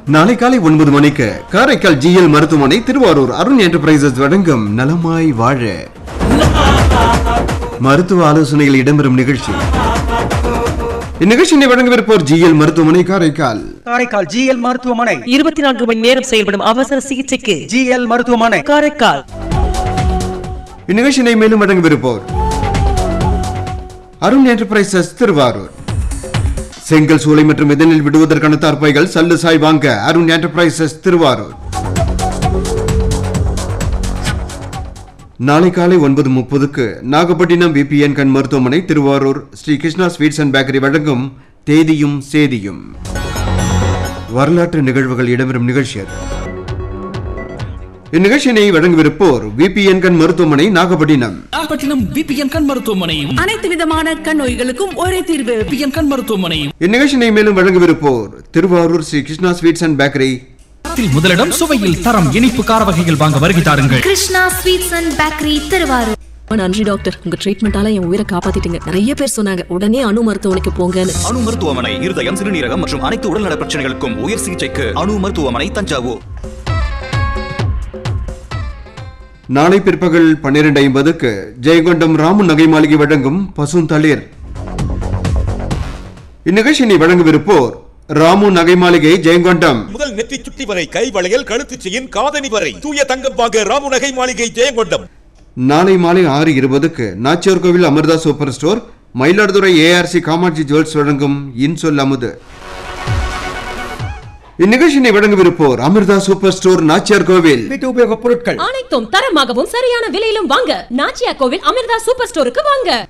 நாளை காலை ஒன்பது மணிக்கு காரைக்கால் ஜிஎல் மருத்துவமனை திருவாரூர் அருண் என்டர்பிரைசஸ் வழங்கும் நலமாய் வாழ மருத்துவ ஆலோசனைகள் இடம்பெறும் நிகழ்ச்சி இந்நிகழ்ச்சியினை வழங்கவிருப்போர் ஜிஎல் மருத்துவமனை காரைக்கால் காரைக்கால் ஜிஎல் மருத்துவமனை இருபத்தி நான்கு மணி நேரம் செயல்படும் அவசர சிகிச்சைக்கு ஜிஎல் மருத்துவமனை காரைக்கால் இந்நிகழ்ச்சியினை மேலும் வழங்கவிருப்போர் அருண் என்டர்பிரைசஸ் திருவாரூர் செங்கல் சூளை மற்றும் இதனில் விடுவதற்கான தார்ப்பாய்கள் சல்லு சாய் வாங்க அருண் என்டர்பிரைசஸ் திருவாரூர் நாளை காலை ஒன்பது முப்பதுக்கு நாகப்பட்டினம் விபிஎன் கண் மருத்துவமனை Tiruvarur Sri Krishna sweets and bakery வழங்கும் தேதியும் சேதியும் வரலாற்று நிகழ்வுகள் இடம்பெறும் நிகழ்ச்சி அது இந்நிகழ்ச்சியினை வழங்கவிருப்போர் விபிஎன் கண் மருத்துவமனை நாகப்பட்டினம் நாகப்பட்டினம் பிபிஎன் கண் மருத்துவமனை அனைத்து விதமான கண் நோய்களுக்கும் ஒரே தீர்வு பிபிஎன் கண் மருத்துவமனை இந்நிகழ்ச்சியினை மேலும் வழங்கவிருப்போர் Tiruvarur Sri Krishna sweets and bakery தரத்தில் முதலிடம் சுவையில் தரம் இனிப்பு கார வகைகள் வாங்க வருகை தாருங்கள் Krishna sweets and bakery Tiruvarur ரொம்ப நன்றி டாக்டர் உங்க ட்ரீட்மெண்டால என் உயிரை காப்பாத்திட்டீங்க நிறைய பேர் சொன்னாங்க உடனே அணு மருத்துவமனைக்கு போங்கன்னு அணு மருத்துவமனை இருதயம் சிறுநீரகம் மற்றும் அனைத்து உடல்நல பிரச்சனைகளுக்கும் உயர் சிகிச்சைக்கு அணு மருத்துவமனை தஞ்சாவூர் நாளை பிற்பகல் பன்னிரண்டு ஐம்பதுக்கு ஜெயங்கொண்டம் ராமு நகை மாளிகை வழங்கும் பசுந்தளிர் இந்நிகழ்ச்சியினை வழங்கவிருப்போர் ராமு நகை மாளிகை ஜெயங்கொண்டம் முதல் நெற்றி சுட்டி வரை கை வளையல் கழுத்து செயின் காதணி வரை தூய தங்கம் வாங்க ராமுநகை மாளிகை ஜெயங்கொண்டம் நாளை மாலை ஆறு இருபதுக்கு Nachiyar Kovil Amirtha super store Mayiladuthurai ARC Kamatchi jewels வழங்கும் இன்சொல் அமுது இந்நிகழ்ச்சியினை வழங்கவிருப்போர் அமிர்தா சூப்பர் ஸ்டோர் நாச்சியார் கோவில் வீட்டு உபயோகப் பொருட்கள் அனைத்தும் தரமாகவும் சரியான விலையிலும் வாங்க நாச்சியா கோவில் அமிர்தா சூப்பர் ஸ்டோருக்கு வாங்க